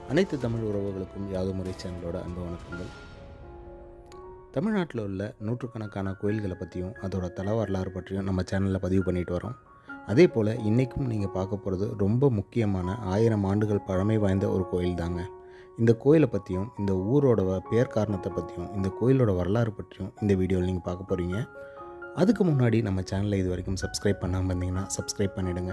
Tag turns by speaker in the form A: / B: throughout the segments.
A: அனைத்து தமிழ் உறவுகளுக்கும் யாதுமுறை சேனலோட அன்பு வணக்கங்கள் தமிழ்நாட்டில் உள்ள நூற்றுக்கணக்கான கோயில்களை பற்றியும் அதோட தல வரலாறு பற்றியும் நம்ம சேனலில் பதிவு பண்ணிட்டு வரோம் அதே போல் இன்றைக்கும் நீங்கள் பார்க்க போகிறது ரொம்ப முக்கியமான ஆயிரம் ஆண்டுகள் பழமை வாய்ந்த ஒரு கோயில் தாங்க இந்த கோயிலை பற்றியும் இந்த ஊரோட வ- பேர் காரணத்தை பற்றியும் இந்த கோயிலோட வரலாறு பற்றியும் இந்த வீடியோவில் நீங்கள் பார்க்க போகிறீங்க அதுக்கு முன்னாடி நம்ம சேனலை இது வரைக்கும் சப்ஸ்கிரைப் பண்ணாமல் இருந்தீங்கன்னா சப்ஸ்கிரைப் பண்ணிவிடுங்க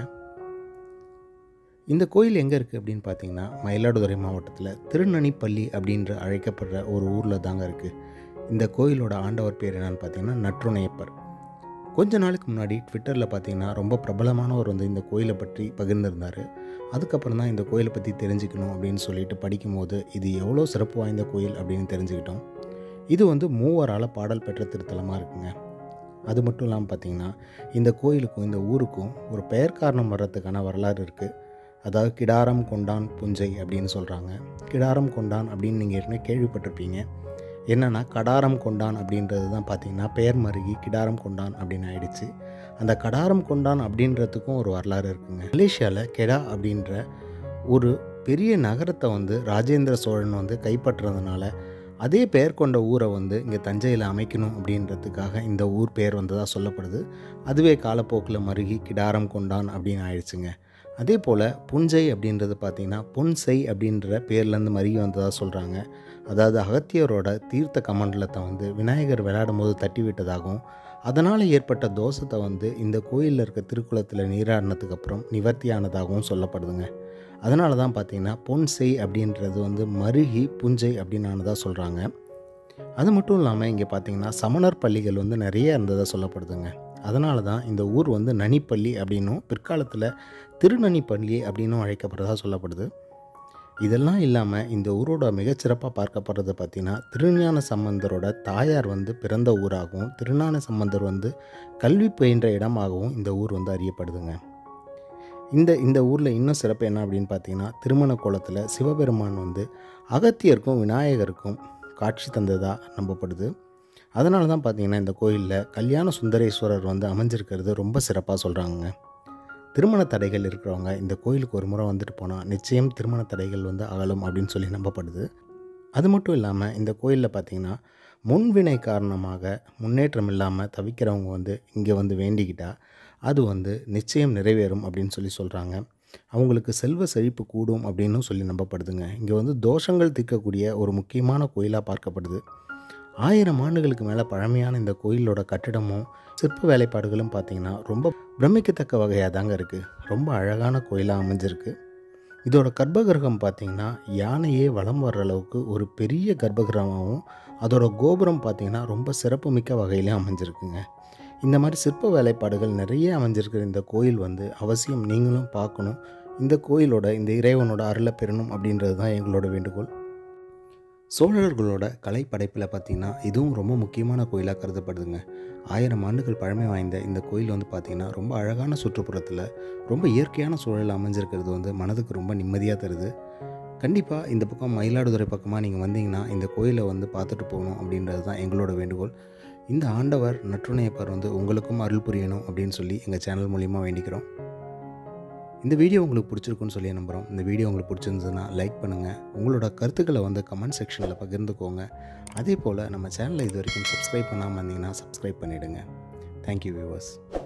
A: இந்த கோயில் எங்கே இருக்குது அப்படின்னு பார்த்தீங்கன்னா மயிலாடுதுறை மாவட்டத்தில் திருநனிப்பள்ளி அப்படின்ற அழைக்கப்படுற ஒரு ஊரில் தாங்க இருக்குது இந்த கோயிலோட ஆண்டவர் பேர் என்னன்னு பார்த்தீங்கன்னா நற்றுணையப்பர் கொஞ்ச நாளுக்கு முன்னாடி ட்விட்டரில் பார்த்தீங்கன்னா ரொம்ப பிரபலமானவர் வந்து இந்த கோயிலை பற்றி பகிர்ந்திருந்தார் அதுக்கப்புறம் தான் இந்த கோயிலை பற்றி தெரிஞ்சுக்கணும் அப்படின்னு சொல்லிட்டு படிக்கும்போது இது எவ்வளோ சிறப்பு வாய்ந்த கோயில் அப்படின்னு தெரிஞ்சுக்கிட்டோம் இது வந்து மூவரால் பாடல் பெற்ற திருத்தலமாக இருக்குங்க அது மட்டும் இல்லாமல் பார்த்தீங்கன்னா இந்த கோயிலுக்கும் இந்த ஊருக்கும் ஒரு பெயர் காரணம் வர்றதுக்கான வரலாறு இருக்குது அதாவது கிடாரம் கொண்டான் புஞ்சை அப்படின்னு சொல்கிறாங்க கிடாரம் கொண்டான் அப்படின்னு நீங்கள் ஏற்கனவே கேள்விப்பட்டிருப்பீங்க என்னென்னா கடாரம் கொண்டான் அப்படின்றது தான் பார்த்தீங்கன்னா பெயர் மருகி கிடாரம் கொண்டான் அப்படின்னு ஆயிடுச்சு அந்த கடாரம் கொண்டான் அப்படின்றதுக்கும் ஒரு வரலாறு இருக்குங்க மலேசியாவில் கெடா அப்படின்ற ஒரு பெரிய நகரத்தை வந்து ராஜேந்திர சோழன் வந்து கைப்பற்றுறதுனால அதே பெயர் கொண்ட ஊரை வந்து இங்கே தஞ்சையில் அமைக்கணும் அப்படின்றதுக்காக இந்த ஊர் பெயர் வந்ததாக சொல்லப்படுது அதுவே காலப்போக்கில் மருகி கிடாரம் கொண்டான் அப்படின்னு ஆயிடுச்சுங்க அதே போல் புஞ்சை அப்படின்றது பார்த்திங்கன்னா புன்சை அப்படின்ற பேர்லேருந்து மருகி வந்ததாக சொல்கிறாங்க அதாவது அகத்தியரோட தீர்த்த கமண்டலத்தை வந்து விநாயகர் விளையாடும் போது தட்டி விட்டதாகவும் அதனால் ஏற்பட்ட தோஷத்தை வந்து இந்த கோயிலில் இருக்க திருக்குளத்தில் நீராடினதுக்கு அப்புறம் நிவர்த்தியானதாகவும் சொல்லப்படுதுங்க அதனால தான் பார்த்தீங்கன்னா பொன்சை அப்படின்றது வந்து மருகி புஞ்சை அப்படின்னு ஆனதாக சொல்கிறாங்க அது மட்டும் இல்லாமல் இங்கே பார்த்தீங்கன்னா சமணர் பள்ளிகள் வந்து நிறைய இருந்ததாக சொல்லப்படுதுங்க அதனால தான் இந்த ஊர் வந்து நனிப்பள்ளி அப்படின்னும் பிற்காலத்தில் திருநனிப்பள்ளி அப்படின்னும் அழைக்கப்படுறதா சொல்லப்படுது இதெல்லாம் இல்லாமல் இந்த ஊரோட மிகச்சிறப்பாக பார்க்கப்படுறது பார்த்திங்கன்னா திருஞான சம்பந்தரோட தாயார் வந்து பிறந்த ஊராகவும் திருஞான சம்பந்தர் வந்து கல்வி பயின்ற இடமாகவும் இந்த ஊர் வந்து அறியப்படுதுங்க இந்த இந்த ஊரில் இன்னும் சிறப்பு என்ன அப்படின்னு பார்த்தீங்கன்னா திருமண கோலத்தில் சிவபெருமான் வந்து அகத்தியருக்கும் விநாயகருக்கும் காட்சி தந்ததாக நம்பப்படுது அதனால தான் பார்த்தீங்கன்னா இந்த கோயிலில் கல்யாண சுந்தரேஸ்வரர் வந்து அமைஞ்சிருக்கிறது ரொம்ப சிறப்பாக சொல்கிறாங்க திருமண தடைகள் இருக்கிறவங்க இந்த கோயிலுக்கு ஒரு முறை வந்துட்டு போனால் நிச்சயம் திருமண தடைகள் வந்து அகலும் அப்படின்னு சொல்லி நம்பப்படுது அது மட்டும் இல்லாமல் இந்த கோயிலில் பார்த்தீங்கன்னா முன்வினை காரணமாக முன்னேற்றம் இல்லாமல் தவிக்கிறவங்க வந்து இங்கே வந்து வேண்டிக்கிட்டால் அது வந்து நிச்சயம் நிறைவேறும் அப்படின்னு சொல்லி சொல்கிறாங்க அவங்களுக்கு செல்வ செழிப்பு கூடும் அப்படின்னு சொல்லி நம்பப்படுதுங்க இங்கே வந்து தோஷங்கள் தீர்க்கக்கூடிய ஒரு முக்கியமான கோயிலாக பார்க்கப்படுது ஆயிரம் ஆண்டுகளுக்கு மேலே பழமையான இந்த கோயிலோட கட்டிடமும் சிற்ப வேலைப்பாடுகளும் பார்த்திங்கன்னா ரொம்ப பிரமிக்கத்தக்க வகையாக தாங்க இருக்குது ரொம்ப அழகான கோயிலாக அமைஞ்சிருக்கு இதோட கர்ப்பகிரகம் பார்த்திங்கன்னா யானையே வலம் வர்ற அளவுக்கு ஒரு பெரிய கர்ப்பகிரகமாகவும் அதோட கோபுரம் பார்த்திங்கன்னா ரொம்ப சிறப்புமிக்க வகையிலும் அமைஞ்சிருக்குங்க இந்த மாதிரி சிற்ப வேலைப்பாடுகள் நிறைய அமைஞ்சிருக்கிற இந்த கோயில் வந்து அவசியம் நீங்களும் பார்க்கணும் இந்த கோயிலோட இந்த இறைவனோட அருளை பெறணும் அப்படின்றது தான் எங்களோட வேண்டுகோள் சோழர்களோட கலை படைப்பில் பார்த்திங்கன்னா இதுவும் ரொம்ப முக்கியமான கோயிலாக கருதப்படுதுங்க ஆயிரம் ஆண்டுகள் பழமை வாய்ந்த இந்த கோயில் வந்து பார்த்திங்கன்னா ரொம்ப அழகான சுற்றுப்புறத்தில் ரொம்ப இயற்கையான சூழல் அமைஞ்சிருக்கிறது வந்து மனதுக்கு ரொம்ப நிம்மதியாக தருது கண்டிப்பாக இந்த பக்கம் மயிலாடுதுறை பக்கமாக நீங்கள் வந்தீங்கன்னா இந்த கோயிலை வந்து பார்த்துட்டு போகணும் அப்படின்றது தான் எங்களோட வேண்டுகோள் இந்த ஆண்டவர் நற்றுணையப்பர் வந்து உங்களுக்கும் அருள் புரியணும் அப்படின்னு சொல்லி எங்கள் சேனல் மூலிமா வேண்டிக்கிறோம் இந்த வீடியோ உங்களுக்கு பிடிச்சிருக்குன்னு சொல்லி நம்புகிறோம் இந்த வீடியோ உங்களுக்கு பிடிச்சிருந்ததுன்னா லைக் பண்ணுங்கள் உங்களோட கருத்துக்களை வந்து கமெண்ட் செக்ஷனில் பகிர்ந்துக்கோங்க அதே போல் நம்ம சேனலை இது வரைக்கும் சப்ஸ்கிரைப் பண்ணாமல் இருந்தீங்கன்னா சப்ஸ்கிரைப் பண்ணிவிடுங்க தேங்க்யூ வியூவர்ஸ்